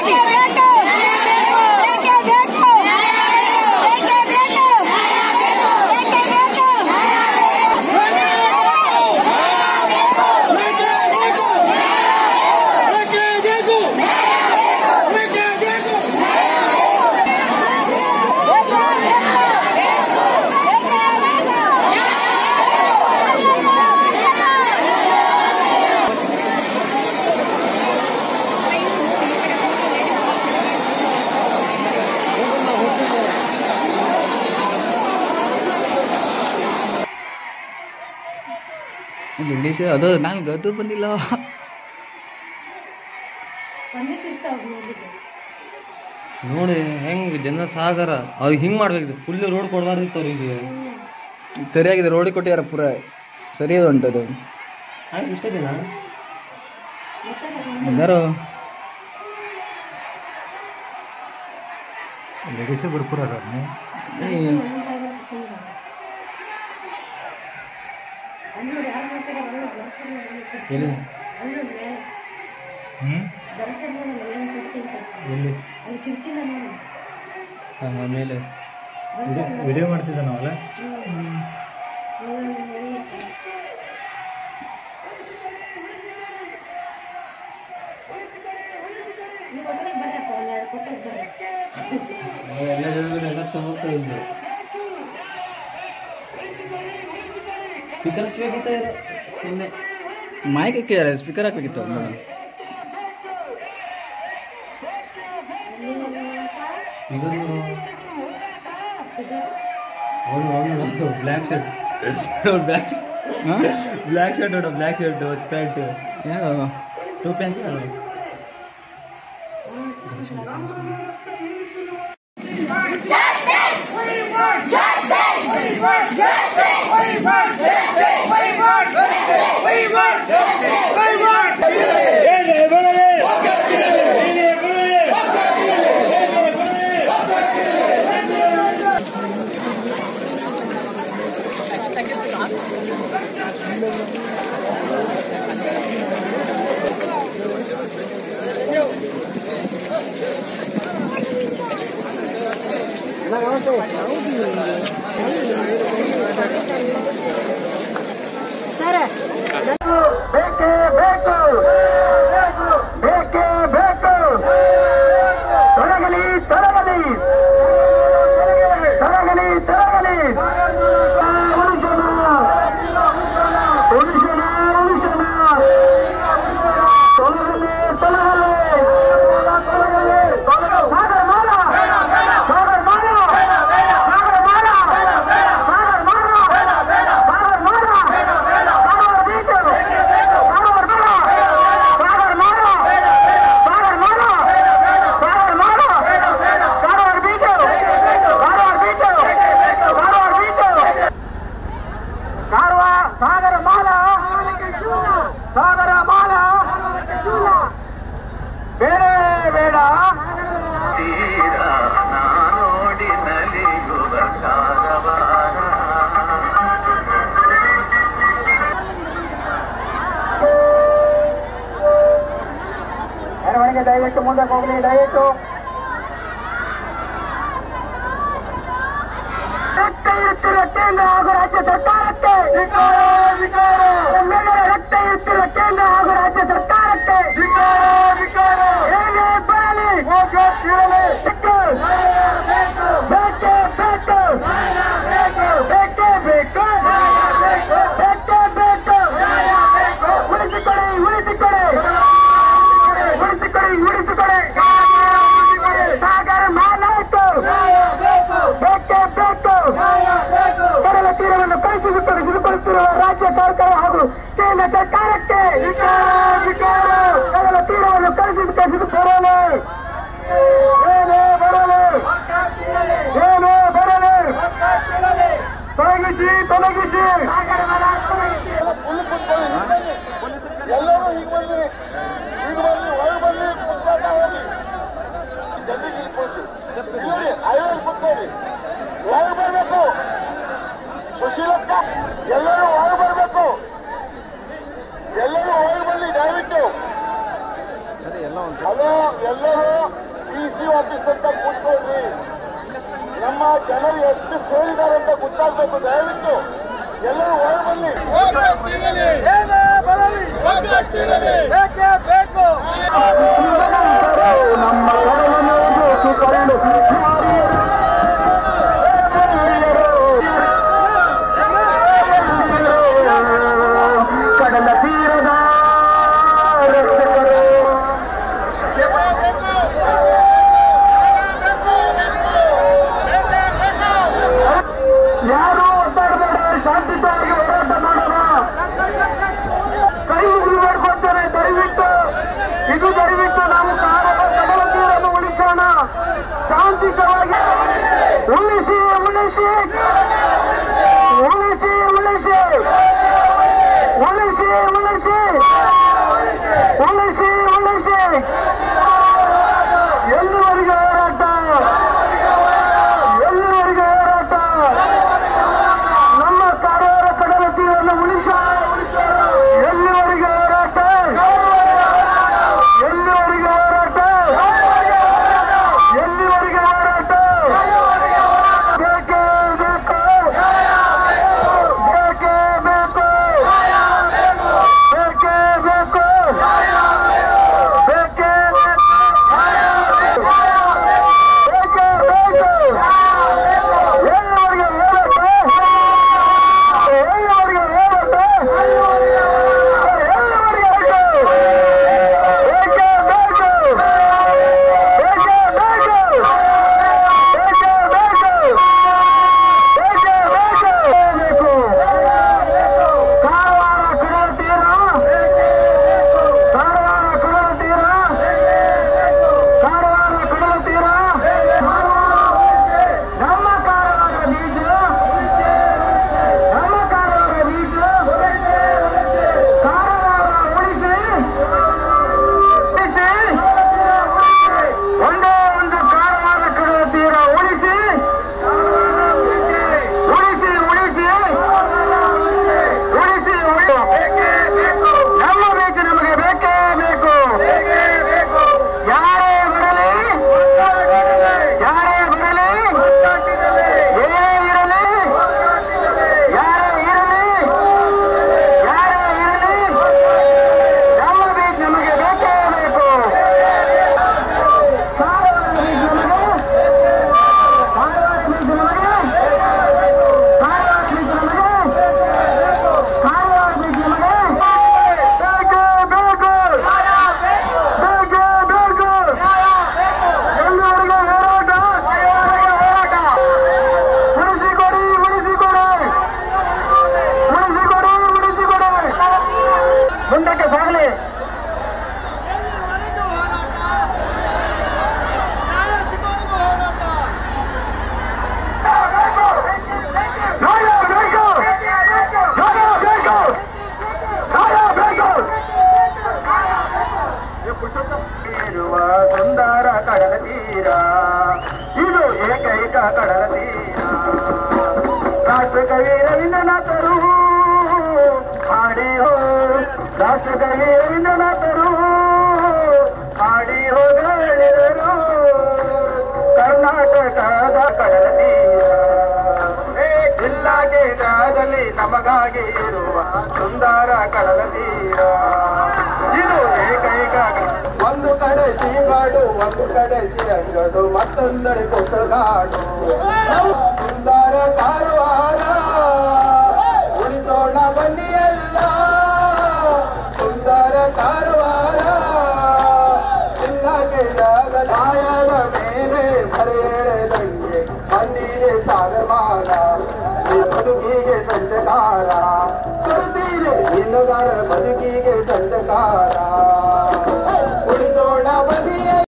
English ಅದು ನಂಗೆ ಅದು ಬಂದಿಲ್ಲ ನೋಡಿ ಹೆಂಗ್ ಜನ ಸಾಗರ ಅವ್ರಿಗೆ ಹಿಂಗ್ ಮಾಡ್ಬೇಕಿತ್ತು ಫುಲ್ ರೋಡ್ ಕೊಡಬಾರ್ದಿತ್ತು ಅವ್ರಿಗೆ ಸರಿಯಾಗಿದೆ ರೋಡಿ ಕೊಟ್ಟಿದ್ದಾರೆ ಪೂರ ಸರಿ ಅದು ಉಂಟದು ಆಯ್ತು ಇಷ್ಟೇ ದಿನ ಯಾರು ಲೇಡೀಸೇ ಬರ್ಪುರ ಸರ್ ನೀವು ಎಲ್ಲಿ ಹ್ಞೂ ಎಲ್ಲಿ ಹಾ ಹಾ ಮೇಲೆ ವಿಡಿಯೋ ಮಾಡ್ತಿದ್ದೆ ನಾವಲ್ಲ ಎಲ್ಲ ಜನಗಳು ಎಲ್ಲ ತಗೋತಾ ಇದ್ರು ಸ್ಪೀಕರ್ ಹಚ್ಬೇಕಿತ್ತ ಸುಮ್ಮನೆ ಮೈಕ್ ಹಾಕಿದ್ದಾರೆ ಸ್ಪೀಕರ್ ಹಾಕ್ಬೇಕಿತ್ತು ಮೇಡಮ್ ಇದೊಂದು ಅವನು ಅವನು ಬ್ಲ್ಯಾಕ್ ಶರ್ಟ್ ಬ್ಲ್ಯಾಕ್ ಹಾಂ ಬ್ಲ್ಯಾಕ್ ಶರ್ಟ್ ನೋಡು ಬ್ಲ್ಯಾಕ್ ಶರ್ಟ್ ಪ್ಯಾಂಟ್ ಯಾರು ಟೋಪಿ ಅಂತ ಹೇಳು ಬೇಕೇ ಬೇಕು ಬೇಕೇ ಬೇಕು ತೊಲಗಲಿ ತೊಲಗಲಿ ತೊಲಗಲಿ ತೊಲಗಲಿ ಉಳಿಸೋಣ ಉಳಿಸೋಣ ಉಳಿಸೋಣ ತೊಲಗಲಿ ತೊಲಗಲಿ ಸಾಗರ Sagarmala Sagarmala Sagarmala Sagarmala Sagarmala Sagar beach ಸಾಗರ Sagarmala Sagarmala Sagarmala Sagarmala Sagar beach Sagar beach Sagar beach Karwar Sagarmala ಸಾಗರ ಮಾಲ ಬೇಡ ಬೇಡ ಮೆರವಣಿಗೆ ದಯವಿಟ್ಟು ಮುಂದಕ್ಕೆ ಹೋಗಲಿ ದಯವಿಟ್ಟು ರಕ್ತ ಇರುತ್ತಿರುವ ಕೇಂದ್ರ ಹಾಗೂ ರಾಜ್ಯ ಸರ್ಕಾರಕ್ಕೆ ಎಮ್ಮೆಲ್ಲೆರ ರಕ್ತ ಇರುತ್ತಿರುವ ಕೇಂದ್ರ ಹಾಗೂ ರಾಜ್ಯ ಸರ್ಕಾರಕ್ಕೆ ಏನೇ ಬರಲಿ ಸಿಕ್ಕು. ಬೇಕೇ ಬೇಕು ಬೇಕೇ ಬೇಕು ಬೇಕೇ ಬೇಕು ಉಳಿಸಿಕೊಡಿ ಉಳಿಸಿಕೊಡಿ ಉಳಿಸಿಕೊಡಿ ಉಳಿಸಿಕೊಡಿ ಸಾಗರ ಮಾಲಾಯ್ತು ಬೇಕೇ ಬೇಕು ಕಡಲ ತೀರವನ್ನು ಕಳಿಸಿಕೊಂಡು ತೆಗೆದುಕೊಳ್ಳುತ್ತಿರುವ ರಾಜ್ಯ ಸರ್ಕಾರ ಹಾಗೂ ಕೇಂದ್ರ ಸರ್ಕಾರಕ್ಕೆ ಕಡಲ ತೀರವನ್ನು ಕಳಿಸಿ ಕಳಿಸಿಕೊಳ್ಳಲು ಏನೇ ಬರಲು ಏನೇ ಬರಲು ತೊಲಗಿಸಿ ತೊಲಗಿಸಿ ಎಲ್ಲರೂ ಈಗ ಬಂದಿರಿ ಈಗ ಬನ್ನಿ ಒಳಗೆ ಬನ್ನಿ ಪುಸ್ತಕ ಹೋಗಿ ಜಲ್ದಿ ನಿಲ್ಪೋಸಿ ಇಲ್ಲರಿ ಐವರು ಕೂತ್ಕೊಳ್ಳಿ ಒಳಗೆ ಬರಬೇಕು ಸುಶೀಲಕ್ಕ ಎಲ್ಲರೂ ಒಳಗೆ ಬರಬೇಕು ಎಲ್ಲರೂ ಒಳಗೆ ಬನ್ನಿ ದಯವಿಟ್ಟು ಹಲೋ ದಯವಿಟ್ಟು ಎಲ್ಲರೂ ಡಿ ಸಿ ಆಫೀಸ್ ಅಂತ ಕೂತ್ಕೊಳ್ರಿ ನಮ್ಮ ಜನರು ಎಷ್ಟು ಸೇರಿದ್ದಾರೆ ಅಂತ ಗೊತ್ತಾಗಬೇಕು ದಯವಿಟ್ಟು ಎಲ್ಲರೂ ಹೊರ ಬನ್ನಿ ನಮ್ಮ ಕಡಲನ್ನು ದೋಚಿಕೊಂಡು ಕಡಲ ತೀರದ ರಕ್ಷಕರು ಯಾರು ಒತ್ತಾಡಬೇಡ ಶಾಂತಿಯುತವಾಗಿ ಹೋರಾಟ ಮಾಡೋಣ ಕೈ ಮುಗಿದು ಮಾಡ್ಕೊಳ್ತೇನೆ ದಯವಿಟ್ಟು ಇದು ದಯವಿಟ್ಟು ನಾವು ಕಾರದ ಕಡಲ ನೀರನ್ನು ಉಳಿಸೋಣ ಶಾಂತಿಯುತವಾಗಿ ಉಳಿಸಿ ಉಳಿಸಿ ಉಳಿಸಿ ಉಳಿಸಿ ಉಳಿಸಿ ಉಳಿಸಿ ಉಳಿಸಿ ಉಳಿಸಿ ಎಲ್ಲಿವರೆಗೆ ಹೋರಾಟ ಎಲ್ಲಿವರೆಗೆ ಹೋರಾಟ ನಮ್ಮ ಕಾರವಾರ ಕಡಲ ತೀರನ್ನು ಉಳಿಸ ಎಲ್ಲಿವರೆಗೆ ಹೋರಾಟ ಎಲ್ಲಿವರೆಗೆ ಹೋರಾಟ ಎಲ್ಲಿವರೆಗೆ ಹೋರಾಟ ಬೇಕೇ ಬೇಕು ಬೇಕೇ ಬೇಕು ಬೇಕೇ ಬೇಕು ಬೇಕೇ ಬೇಕು ಬೇಕೇ ಬೇಕು ಎಲ್ಲಿವರೆಗೆ ಹೋರಾಟ ಎಲ್ಲಿವರೆಗೆ ಹೋರಾಟ ಎಲ್ಲಿವರೆಗೆ ಬೇಕು ಬೇಕೇ ಬೇಕು ಬೇಕೇ ಬೇಕು ಬೇಕೇ ಬೇಕು ಬೇಕೇ ಬೇಕು ಕಾರವಾರ ಕಡಲ ತೀರ ಕಾರವಾರ ಕಡಲ ತೀರ ಕಾರವಾರ ಕಡಲ ತೀರ ನಮ್ಮ ಕಾರವಾರ ಬೀಜ ನಮ್ಮ ಕಾರವಾರ ಬೀಜ ಕಾರವಾರ ಉಳಿಸಿ ಉಳಿಸಿ ಒಂದೇ ಒಂದು ಕಾರವಾರ ಕಡಲ ತೀರ ಉಳಿಸಿ ಉಳಿಸಿ ಉಳಿಸಿ ಉಳಿಸಿ ಉಳಿಸಿ ನಮ್ಮ ಬೇಕು ನಮಗೆ ಬೇಕೇ ಬೇಕು ಯಾರೇ ಬರಲಿ ಯಾರೇ ಬರಲಿ ಏನೇ ಇರಲಿ ಯಾರೇ ಇರಲಿ ಯಾರೇ ಇರಲಿ ನಮ್ಮ ಬೀಚ್ ನಮಗೆ ಬೇಕೇ ಬೇಕು ಕಾರವಾರ ಬೀಚ್ ನಮಗೆ ಕಾರವಾರ ಬೀಚ್ ನಮಗೆ ಕಾರವಾರ ಬೀಚ್ ನಮಗೆ ಕಾರವಾರ ಬೀಚ್ ನಮಗೆ ಬೇಕೇ ಬೇಕು ಬೇಕೇ ಬೇಕು ಎಲ್ಲಿವರೆಗೆ ಹೋರಾಟ ಹೋರಾಟ ಉಳಿಸಿಕೊಡಿ ಉಳಿಸಿಕೊಡಿ ಉಳಿಸಿಕೊಡಿ ಉಳಿಸಿಕೊಡಿ ಮುಂದಕ್ಕೆ ಸಾಗಲಿ ಎಲ್ಲಿವರೆಗೂ ಹೋರಾಟ ನ್ಯಾಯ ಸಿಗೋವರೆಗೂ ಹೋರಾಟ ನ್ಯಾಯ ಬೇಕು ನ್ಯಾಯ ಬೇಕು ನ್ಯಾಯ ಬೇಕು ಇರುವ ಸುಂದರ ಕಡಲ ತೀರ ಇದು ಏಕೈಕ ಕಡಲ ತೀರ ರಾಷ್ಟ್ರಕವಿ ರವೀಂದ್ರನಾಥರು ಹಾಡಿ ಹೋ ರಾಷ್ಟ್ರಕವಿ ರವೀಂದ್ರನಾಥರು ಹಾಡಿ ಹೋಗಳಿದರು ಕರ್ನಾಟಕದ ಕಡಲ ತೀರ ಜಿಲ್ಲಾ ಕೇಂದ್ರದಲ್ಲಿ ನಮಗಾಗಿ ಇರುವ ಸುಂದರ ಕಡಲ ತೀರ ಇದು ಏಕೈಕ ಒಂದು ಕಡೆ ಸೀಗಾಡು ಒಂದು ಕಡೆ ಸಿರಂಗಡು ಮತ್ತೊಂದಡೆ ಕೊಟ್ಟಗಾಡು ಸುಂದರ ಕಾರವಾರ